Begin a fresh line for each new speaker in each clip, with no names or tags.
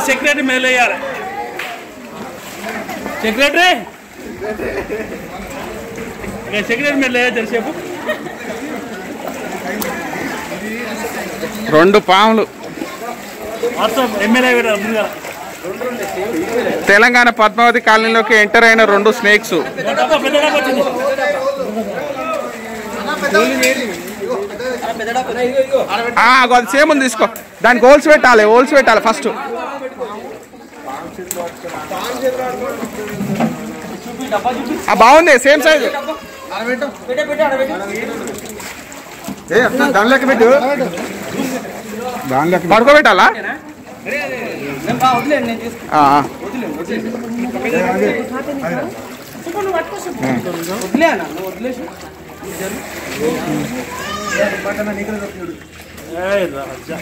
Secretary మేలు వేయాలి secretary ఇక సెక్రటరీ మేలు వేయాలి తెలిసేపు
రెండు పాములు
వాట్సాప్ ఎమ్మెల్యే కూడా ముందుగా
తెలంగాణ పద్మావతి కాలనీలోకి ఎంటర్ అయిన రెండు స్నేక్స్
డబ్బా పెద్ద డబ్బా వచ్చింది
ఆ, అగో అది సేమ్ ఉంది తీసుకో దానికి హోల్స్ పెట్టాలి హోల్స్ పెట్టాలి ఫస్ట్ ఆ, బాగుంది సేమ్ సైజ్
దానిలోకి పెట్టు దానిలోకి
పడుకోబెట్టాలా ఆ, ఆ.
ఏయ్ రాజా.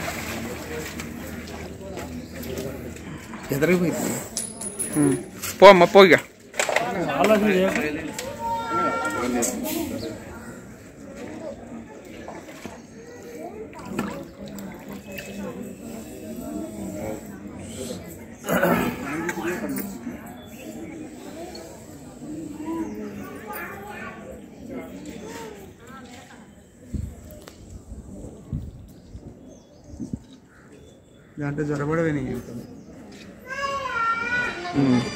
పో అమ్మ పో ఇక
ఆలోచన చేయకు.
దాంట్లో జ్వరపడవే నీకు
ఉమ్.